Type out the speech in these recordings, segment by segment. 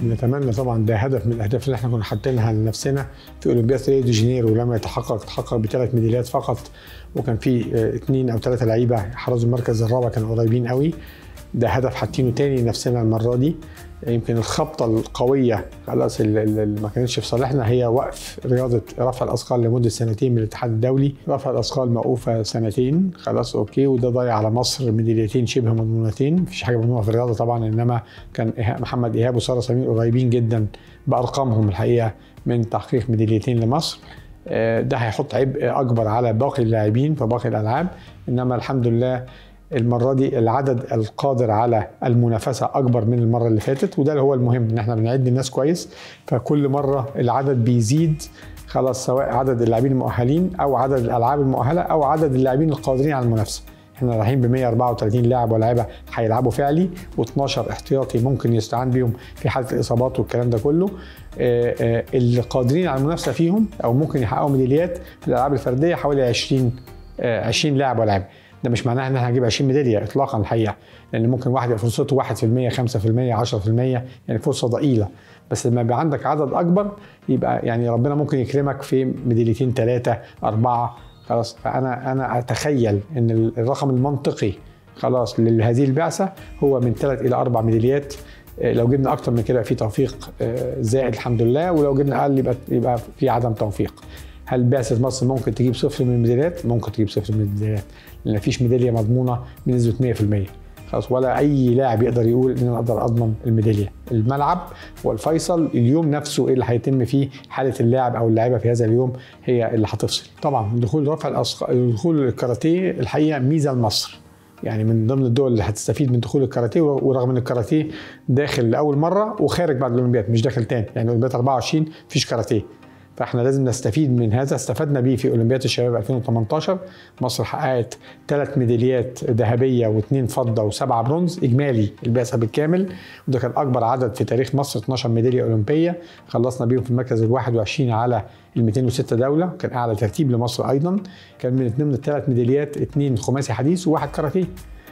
نتمنى طبعا ده هدف من الاهداف اللي احنا كنا حاطينها لنفسنا في اولمبياد ريو دي جانيرو ولم يتحقق تحقق بثلاث ميداليات فقط وكان في اثنين او ثلاثه لعيبه حرزوا المركز الرابع كانوا قريبين قوي ده هدف حاطينه تاني لنفسنا المره دي يمكن الخبطه القويه خلاص اللي ما كانتش في صالحنا هي وقف رياضه رفع الاثقال لمده سنتين من الاتحاد الدولي رفع الاثقال موقوفه سنتين خلاص اوكي وده ضيع على مصر ميداليتين شبه مضمونتين مفيش حاجه مضمونه في الرياضه طبعا انما كان محمد ايهاب وساره سمير قريبين جدا بارقامهم الحقيقه من تحقيق ميداليتين لمصر ده هيحط عبء اكبر على باقي اللاعبين في باقي الالعاب انما الحمد لله المره دي العدد القادر على المنافسه اكبر من المره اللي فاتت وده اللي هو المهم ان احنا بنعد الناس كويس فكل مره العدد بيزيد خلاص سواء عدد اللاعبين المؤهلين او عدد الالعاب المؤهله او عدد اللاعبين القادرين على المنافسه احنا رايحين ب 134 لاعب ولاعيبه هيلعبوا فعلي و12 احتياطي ممكن يستعان بيهم في حاله الاصابات والكلام ده كله اللي قادرين على المنافسه فيهم او ممكن يحققوا ميداليات في الالعاب الفرديه حوالي 20 20 لاعب ولاعيبه ده مش معناها ان احنا هنجيب 20 ميداليه اطلاقا الحقيقه لان ممكن واحد يبقى فرصته 1% 5% 10% يعني فرصه ضئيله بس لما يبقى عندك عدد اكبر يبقى يعني ربنا ممكن يكرمك في ميداليتين ثلاثه اربعه خلاص فانا انا اتخيل ان الرقم المنطقي خلاص لهذه البعثه هو من ثلاث الى اربع ميداليات لو جبنا اكتر من كده في توفيق زائد الحمد لله ولو جبنا اقل يبقى يبقى في عدم توفيق هل بعثه مصر ممكن تجيب صفر من الميداليات؟ ممكن تجيب صفر من الميداليات لان مفيش ميداليه مضمونه بنسبه 100% خلاص ولا اي لاعب يقدر يقول ان انا اقدر اضمن الميداليه الملعب هو الفيصل اليوم نفسه ايه اللي هيتم فيه حاله اللاعب او اللاعيبه في هذا اليوم هي اللي هتفصل طبعا دخول رفع الأصق... دخول الكاراتيه الحقيقه ميزه لمصر يعني من ضمن الدول اللي هتستفيد من دخول الكاراتيه ورغم ان الكاراتيه داخل لاول مره وخارج بعد الاولمبياد مش داخل تاني يعني اولمبياد 24 مفيش كاراتيه فاحنا لازم نستفيد من هذا استفدنا بيه في اولمبياد الشباب 2018 مصر حققت ثلاث ميداليات ذهبيه واثنين فضه وسبعه برونز اجمالي البعثه بالكامل وده كان اكبر عدد في تاريخ مصر 12 ميداليه اولمبيه خلصنا بيهم في المركز ال 21 على ال 206 دوله كان اعلى ترتيب لمصر ايضا كان من ضمن الثلاث ميداليات اثنين خماسي حديث وواحد كاراتيه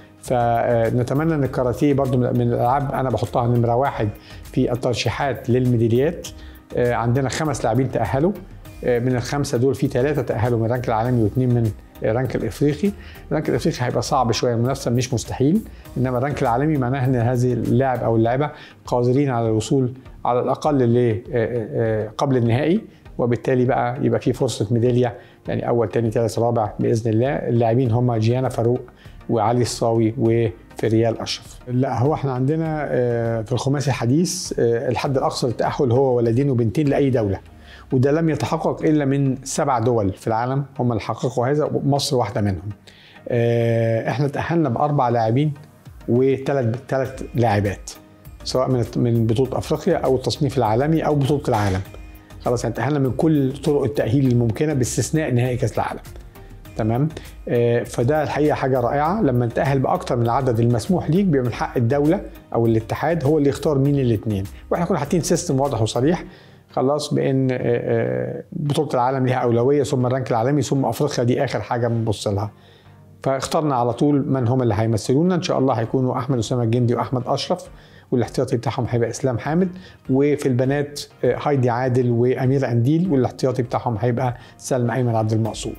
فنتمنى ان الكاراتيه برضو من الالعاب انا بحطها نمره واحد في الترشيحات للميداليات عندنا خمس لاعبين تأهلوا من الخمسه دول في ثلاثه تأهلوا من الرانك العالمي واثنين من الرانك الافريقي، الرانك الافريقي هيبقى صعب شويه المنافسه مش مستحيل، انما الرانك العالمي معناه ان هذه اللاعب او اللاعبه قادرين على الوصول على الاقل ل قبل النهائي وبالتالي بقى يبقى في فرصه ميداليه يعني اول ثاني ثالث رابع باذن الله، اللاعبين هم جيانا فاروق وعلي الصاوي وفريال اشرف. لا هو احنا عندنا في الخماسي الحديث الحد الاقصى للتاهل هو ولدين وبنتين لاي دوله. وده لم يتحقق الا من سبع دول في العالم هم اللي حققوا هذا مصر واحده منهم. احنا تاهلنا باربع لاعبين وثلاث ثلاث لاعبات سواء من من بطوله افريقيا او التصنيف العالمي او بطوله العالم. خلاص يعني تاهلنا من كل طرق التاهيل الممكنه باستثناء نهائي كاس العالم. تمام آه فده الحقيقه حاجه رائعه لما نتاهل باكتر من العدد المسموح ليك بيبقى من حق الدوله او الاتحاد هو اللي يختار مين الاثنين واحنا كنا حاطين سيستم واضح وصريح خلاص بان آه بطوله العالم ليها اولويه ثم الرانك العالمي ثم افريقيا دي اخر حاجه بنبص لها فاخترنا على طول من هم اللي هيمثلونا ان شاء الله هيكونوا احمد اسامه الجندي واحمد اشرف والاحتياطي بتاعهم هيبقى اسلام حامد وفي البنات هايدي عادل واميره انديل والاحتياطي بتاعهم هيبقى سلمى ايمن عبد المقصود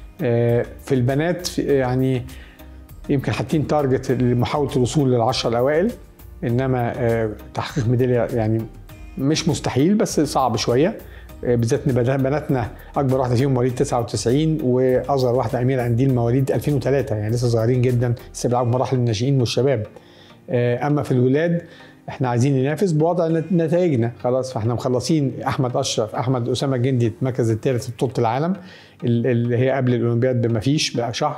في البنات يعني يمكن حاطين تارجت لمحاوله الوصول للعشره الاوائل انما تحقيق ميداليه يعني مش مستحيل بس صعب شويه بالذات ان بناتنا اكبر واحده فيهم مواليد 99 واصغر واحده اميره انديل مواليد 2003 يعني لسه صغيرين جدا لسه بيلعبوا مراحل الناشئين والشباب اما في الولاد احنا عايزين ننافس بوضع نتائجنا خلاص فاحنا مخلصين احمد اشرف احمد اسامه الجندي المركز الثالث في بطوله العالم اللي هي قبل الاولمبياد بما فيش بقى شهر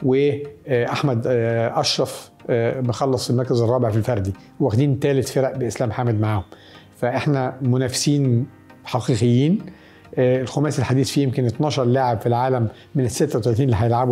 واحمد اشرف مخلص المركز الرابع في الفردي واخدين ثالث فرق باسلام حامد معاهم فاحنا منافسين حقيقيين الخماسي الحديث فيه يمكن 12 لاعب في العالم من ال 36 اللي هيلعبوا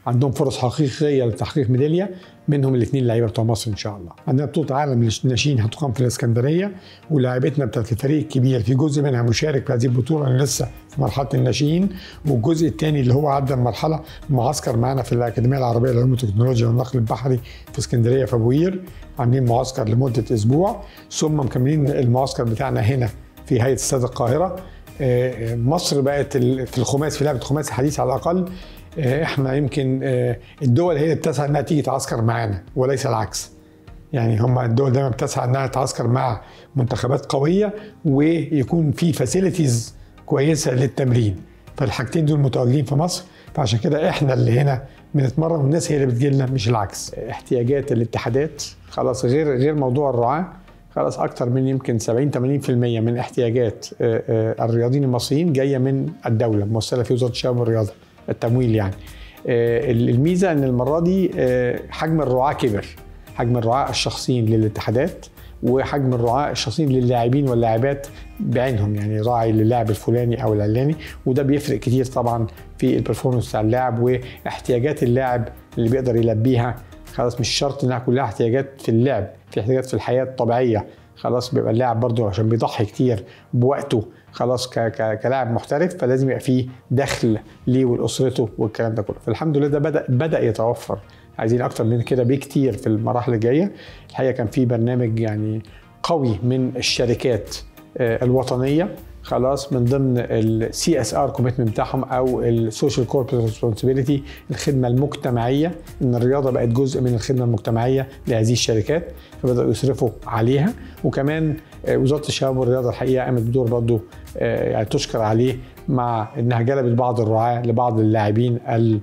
عندهم فرص حقيقيه لتحقيق ميداليه منهم الاثنين لعيبه بتوع مصر ان شاء الله عندنا بطوله عالم للناشئين هتقام في الاسكندريه ولاعيبتنا بتاعت الفريق الكبير في جزء منها مشارك في هذه البطوله أنا لسه في مرحله الناشئين والجزء الثاني اللي هو عدى المرحله معسكر معانا في الاكاديميه العربيه للعلوم والتكنولوجيا والنقل البحري في اسكندريه في ابو قير عاملين معسكر لمده اسبوع ثم مكملين المعسكر بتاعنا هنا في هيئه استاد القاهره آه، مصر بقت في الخماس في لعبه الخماس الحديث على الاقل آه، احنا يمكن آه، الدول هي اللي بتسعى انها تيجي تعسكر معانا وليس العكس يعني هم الدول دايما بتسعى انها تعسكر مع منتخبات قويه ويكون في فاسيلتيز كويسه للتمرين فالحاجتين دول متواجدين في مصر فعشان كده احنا اللي هنا بنتمرن والناس هي اللي بتجي لنا مش العكس احتياجات الاتحادات خلاص غير غير موضوع الرعاه خلاص اكثر من يمكن 70 80% من احتياجات آه، آه، الرياضيين المصريين جايه من الدوله ممثله في وزاره الشباب والرياضه التمويل يعني آه، الميزه ان المره دي حجم الرعاه كبر حجم الرعاة الشخصيين للاتحادات وحجم الرعاة الشخصيين للاعبين واللاعبات بعينهم يعني راعي للاعب الفلاني او العلاني وده بيفرق كتير طبعا في البرفورمانس بتاع اللاعب واحتياجات اللاعب اللي بيقدر يلبيها خلاص مش شرط انها كلها احتياجات في اللعب في احتياجات في الحياه الطبيعيه خلاص بيبقى اللاعب برضه عشان بيضحي كتير بوقته خلاص كلاعب محترف فلازم يبقى فيه دخل ليه ولاسرته والكلام ده كله فالحمد لله ده بدا بدا يتوفر عايزين اكتر من كده بكتير في المراحل الجايه الحقيقه كان في برنامج يعني قوي من الشركات آه، الوطنيه خلاص من ضمن السي اس ار كوميتمنت بتاعهم او السوشيال كوربريت ريسبونسبيلتي الخدمه المجتمعيه ان الرياضه بقت جزء من الخدمه المجتمعيه لهذه الشركات فبداوا يصرفوا عليها وكمان آه، وزاره الشباب والرياضه الحقيقه قامت بدور برضه آه، يعني تشكر عليه مع انها جلبت بعض الرعاه لبعض اللاعبين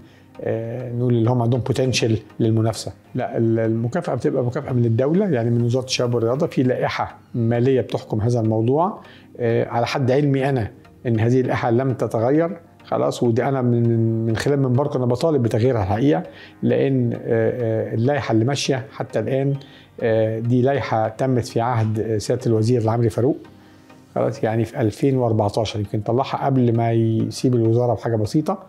آه، نقول اللي هم عندهم بوتنشال للمنافسه لا المكافاه بتبقى مكافاه من الدوله يعني من وزاره الشباب والرياضه في لائحه ماليه بتحكم هذا الموضوع آه، على حد علمي انا ان هذه اللائحه لم تتغير خلاص ودي انا من من خلال منبركم انا بطالب بتغييرها الحقيقه لان آه، اللائحه اللي ماشيه حتى الان دي لائحه تمت في عهد سياده الوزير العمري فاروق خلاص يعني في 2014 يمكن طلعها قبل ما يسيب الوزاره بحاجه بسيطه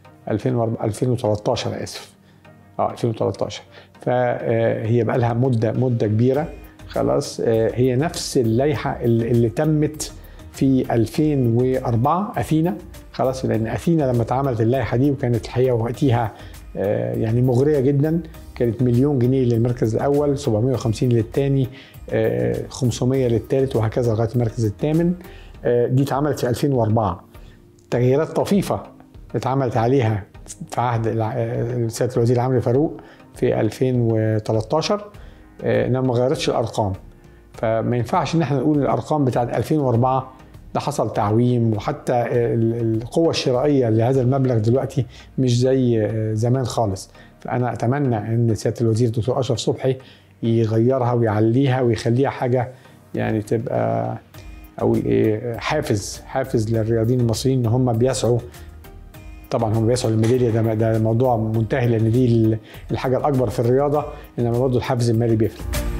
2013 اسف اه 2013 فهي بقى لها مده مده كبيره خلاص آه، هي نفس اللائحه اللي, اللي تمت في 2004 اثينا خلاص لان اثينا لما اتعملت اللائحه دي وكانت الحقيقه وقتها آه، يعني مغريه جدا كانت مليون جنيه للمركز الاول 750 للثاني 500 للثالث وهكذا لغايه المركز الثامن آه، دي اتعملت في 2004 تغييرات طفيفه اتعملت عليها في عهد سياده الوزير العمري فاروق في 2013 آه، انها ما غيرتش الارقام فما ينفعش ان احنا نقول الارقام بتاعت 2004 ده حصل تعويم وحتى القوة الشرائية لهذا المبلغ دلوقتي مش زي آه، زمان خالص فأنا أتمنى أن سيادة الوزير الدكتور أشرف صبحي يغيرها ويعليها ويخليها حاجة يعني تبقى أو إيه حافز حافز للرياضيين المصريين إن هم بيسعوا طبعا هم بيسعوا للميداليه ده ده موضوع منتهي لان دي الحاجه الاكبر في الرياضه انما برضه الحافز المالي بيفرق